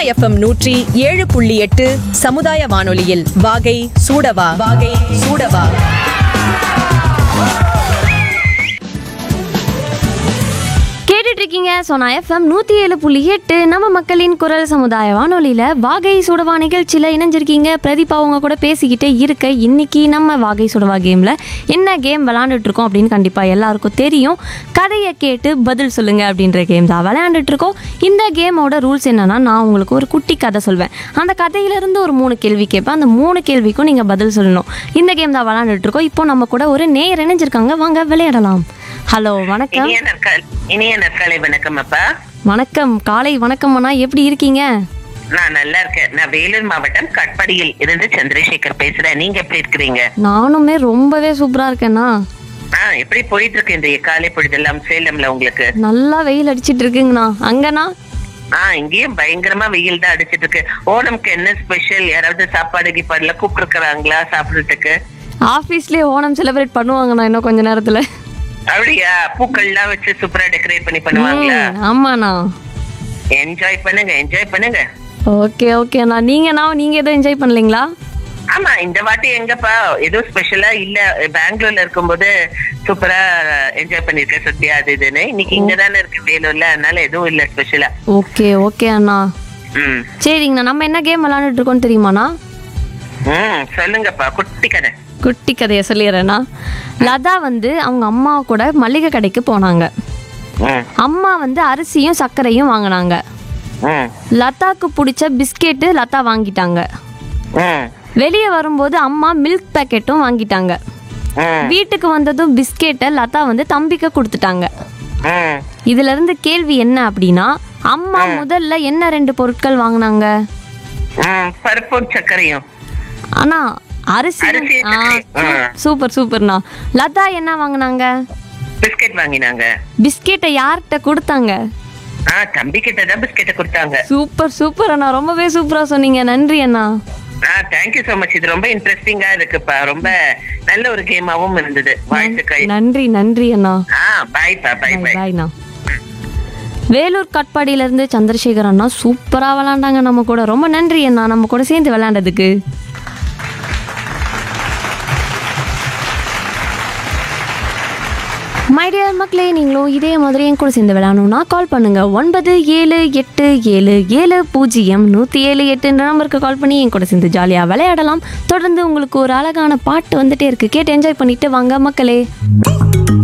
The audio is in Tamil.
எஃப்எம் நூற்றி ஏழு புள்ளி எட்டு சமுதாய வானொலியில் வாகை சூடவா வாகை சூடவா கேட்டுட்டு இருக்கீங்க சோனா எஃப்எம் நூற்றி ஏழு புள்ளி எட்டு நம்ம மக்களின் குரல் சமுதாய வானொலியில் வாகை சுடவா நிகழ்ச்சியில் இணைஞ்சிருக்கீங்க பிரதீபா அவங்க கூட பேசிக்கிட்டே இருக்க இன்னைக்கு நம்ம வாகை சுடவா கேமில் என்ன கேம் விளாண்டுட்டு இருக்கோம் அப்படின்னு கண்டிப்பாக எல்லாருக்கும் தெரியும் கதையை கேட்டு பதில் சொல்லுங்க அப்படின்ற கேம் தான் விளையாண்டுட்டு இருக்கோம் இந்த கேமோட ரூல்ஸ் என்னன்னா நான் உங்களுக்கு ஒரு குட்டி கதை சொல்வேன் அந்த கதையிலிருந்து ஒரு மூணு கேள்வி கேட்பேன் அந்த மூணு கேள்விக்கும் நீங்கள் பதில் சொல்லணும் இந்த கேம் தான் விளையாண்டுட்டு இருக்கோம் இப்போ நம்ம கூட ஒரு நேர் இணைஞ்சிருக்காங்க வாங்க விளையாடலாம் ஹலோ வணக்கம் இனிய நற்கால் இனிய நற்காலை வணக்கம் அப்பா வணக்கம் காலை வணக்கம் அண்ணா எப்படி இருக்கீங்க நான் நல்லா இருக்கேன் நான் வேலூர் மாவட்டம் கட்படியில் இருந்து சந்திரசேகர் பேசுறேன் நீங்க எப்படி இருக்கிறீங்க நானுமே ரொம்பவே சூப்பரா இருக்கேண்ணா ஆ எப்படி போயிட்டு இருக்கு இந்த காலை பொழுதெல்லாம் சேலம்ல உங்களுக்கு நல்லா வெயில் அடிச்சிட்டு இருக்குங்கண்ணா அங்கண்ணா ஆ இங்கேயும் பயங்கரமா வெயில் தான் அடிச்சிட்டு இருக்கு ஓணம்க்கு என்ன ஸ்பெஷல் யாராவது சாப்பாடு கீப்பாடுல கூப்பிட்டுருக்காங்களா சாப்பிடுறதுக்கு ஆஃபீஸ்லேயே ஓணம் செலிப்ரேட் பண்ணுவாங்கண்ணா இன்னும் கொஞ்ச நேரத்துல அப்படியா பூக்கள்லாம் வச்சு சூப்பரா டெக்கரேட் பண்ணி பண்ணுவாங்களா ம், ஆமாண்ணா என்ஜாய் பண்ணுங்க என்ஜாய் பண்ணுங்க ஓகே ஓகேண்ணா நீங்கண்ணா நீங்க எதுவும் என்ஜாய் பண்ணலீங்களா ஆமா இந்த வாட்டி எங்கப்பா எதுவும் ஸ்பெஷலா இல்ல பெங்களூர்ல இருக்கும்போது சூப்பரா என்ஜாய் பண்ணிருக்கேன் சுத்தி அது இதுன்னு இன்னைக்கு இங்க தானே இருக்கு வேலூர்ல அதனால எதுவும் இல்ல ஸ்பெஷலா ஓகே ஓகே அண்ணா ம் சரிங்கண்ணா நம்ம என்ன கேம் விளாண்டுட்டு இருக்கோம் தெரியுமாண்ணா ம் சொல்லுங்கப்பா குட்டி கதை குட்டி கதையை சொல்லிடுறேண்ணா லதா வந்து அவங்க அம்மா கூட மளிகை கடைக்கு போனாங்க ம் அம்மா வந்து அரிசியும் சர்க்கரையும் வாங்கினாங்க ம் லதாக்கு பிடிச்ச பிஸ்கெட்டு லதா வாங்கிட்டாங்க ம் வெளியே வரும்போது அம்மா மில்க் பேக்கெட்டும் வாங்கிட்டாங்க ம் வீட்டுக்கு வந்ததும் பிஸ்கெட்டை லதா வந்து தம்பிக்கு கொடுத்துட்டாங்க ம் இதுல இருந்து கேள்வி என்ன அப்படின்னா அம்மா முதல்ல என்ன ரெண்டு பொருட்கள் வாங்கினாங்க ம் பருப்பும் சர்க்கரையும் ஆனா அரிசி அரிசி, ஆ, சர்க்கரை. ஆ. சூப்பர் சூப்பர்ண்ணா லதா என்ன வாங்கினாங்க பிஸ்கெட் வாங்கினாங்க பிஸ்கெட்டை யார்கிட்ட கொடுத்தாங்க ஆ தம்பி கிட்ட தான் பிஸ்கெட்டை கொடுத்தாங்க சூப்பர் சூப்பர் அண்ணா ரொம்பவே சூப்பரா சொன்னீங்க நன்றி அண்ணா ஆ தேங்க்யூ so மச் இது ரொம்ப இன்ட்ரெஸ்டிங்கா இருக்குப்பா ரொம்ப நல்ல ஒரு கேமாவும் இருந்தது வாழ்த்துக்கள் நன்றி நன்றி அண்ணா ஆ பாய்ப்பா பாய் பாய் பாய்ண்ணா வேலூர் கட்பாடியிலேருந்து சந்திரசேகர் அண்ணா சூப்பராக விளாண்டாங்க நம்ம கூட ரொம்ப நன்றி அண்ணா நம்ம கூட சேர்ந்து விளையாண்டதுக்கு மை டியர் மக்களே நீங்களும் இதே மாதிரி என் கூட சேர்ந்து விளையாடணும்னா கால் பண்ணுங்க ஒன்பது ஏழு எட்டு ஏழு ஏழு பூஜ்ஜியம் நூற்றி ஏழு எட்டுன்ற நம்பருக்கு கால் பண்ணி என் கூட சேர்ந்து ஜாலியாக விளையாடலாம் தொடர்ந்து உங்களுக்கு ஒரு அழகான பாட்டு வந்துட்டே இருக்கு கேட்டு என்ஜாய் பண்ணிட்டு வாங்க மக்களே